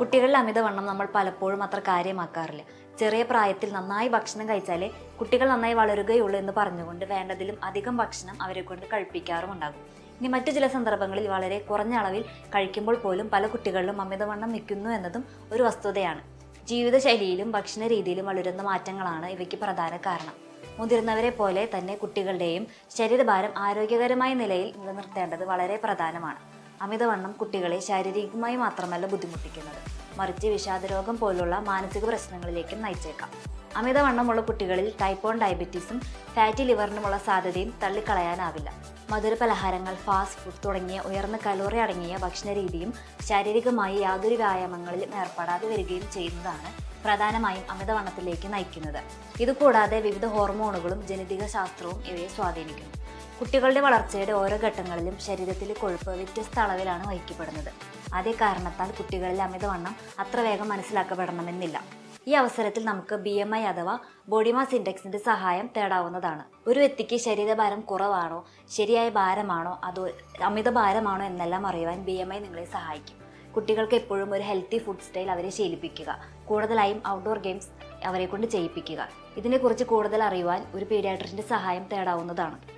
കുട്ടികളിൽ അമിതവണ്ണം നമ്മൾ പലപ്പോഴും അത്ര കാര്യമാക്കാറില്ല ചെറിയ പ്രായത്തിൽ നന്നായി ഭക്ഷണം കഴിച്ചാലേ കുട്ടികൾ നന്നായി വളരുകയുള്ളൂ എന്ന് പറഞ്ഞുകൊണ്ട് വേണ്ടതിലും അധികം ഭക്ഷണം അവരെ കൊണ്ട് കഴിപ്പിക്കാറുമുണ്ടാകും ഇനി മറ്റു ചില സന്ദർഭങ്ങളിൽ വളരെ കുറഞ്ഞ അളവിൽ കഴിക്കുമ്പോൾ പോലും പല കുട്ടികളിലും അമിതവണ്ണം നിൽക്കുന്നു എന്നതും ഒരു വസ്തുതയാണ് ജീവിതശൈലിയിലും ഭക്ഷണ രീതിയിലും വളരുന്ന മാറ്റങ്ങളാണ് ഇവയ്ക്ക് പ്രധാന കാരണം മുതിർന്നവരെ പോലെ തന്നെ കുട്ടികളുടെയും ശരീരഭാരം ആരോഗ്യകരമായ നിലയിൽ നിലനിർത്തേണ്ടത് വളരെ പ്രധാനമാണ് അമിതവണ്ണം കുട്ടികളെ ശാരീരികമായി മാത്രമല്ല ബുദ്ധിമുട്ടിക്കുന്നത് മറിച്ച് വിഷാദരോഗം പോലുള്ള മാനസിക പ്രശ്നങ്ങളിലേക്കും നയിച്ചേക്കാം അമിതവണ്ണമുള്ള കുട്ടികളിൽ ടൈപ്പ് വൺ ഡയബറ്റീസും ഫാറ്റി ലിവറിനുമുള്ള സാധ്യതയും തള്ളിക്കളയാനാവില്ല മധുര പലഹാരങ്ങൾ ഫാസ്റ്റ് ഫുഡ് തുടങ്ങിയ ഉയർന്ന കലോറി അടങ്ങിയ ഭക്ഷണ രീതിയും ശാരീരികമായി യാതൊരു വ്യായാമങ്ങളിലും ഏർപ്പെടാതെ വരികയും ചെയ്യുന്നതാണ് പ്രധാനമായും അമിതവണ്ണത്തിലേക്ക് നയിക്കുന്നത് ഇതുകൂടാതെ വിവിധ ഹോർമോണുകളും ജനിതക ശാസ്ത്രവും ഇവയെ സ്വാധീനിക്കുന്നു കുട്ടികളുടെ വളർച്ചയുടെ ഓരോ ഘട്ടങ്ങളിലും ശരീരത്തിലെ കൊഴുപ്പ് വ്യത്യസ്ത അളവിലാണ് വഹിക്കപ്പെടുന്നത് അതേ കാരണത്താൽ കുട്ടികളിലെ അമിതവണ്ണം അത്ര വേഗം മനസ്സിലാക്കപ്പെടണമെന്നില്ല ഈ അവസരത്തിൽ നമുക്ക് ബി എം ഐ അഥവാ ബോഡി മാസ് ഇൻഡെക്സിന്റെ സഹായം തേടാവുന്നതാണ് ഒരു വ്യക്തിക്ക് ശരീരഭാരം കുറവാണോ ശരിയായ ഭാരമാണോ അതോ അമിത ഭാരമാണോ എന്നെല്ലാം അറിയുവാൻ ബി എം ഐ നിങ്ങളെ സഹായിക്കും കുട്ടികൾക്ക് എപ്പോഴും ഒരു ഹെൽത്തി ഫുഡ് സ്റ്റൈൽ അവരെ ശീലിപ്പിക്കുക കൂടുതലായും ഔട്ട്ഡോർ ഗെയിംസ് അവരെ കൊണ്ട് ചെയ്യിപ്പിക്കുക ഇതിനെക്കുറിച്ച് കൂടുതൽ അറിയുവാൻ ഒരു പീഡിയാട്രിൻ്റെ സഹായം തേടാവുന്നതാണ്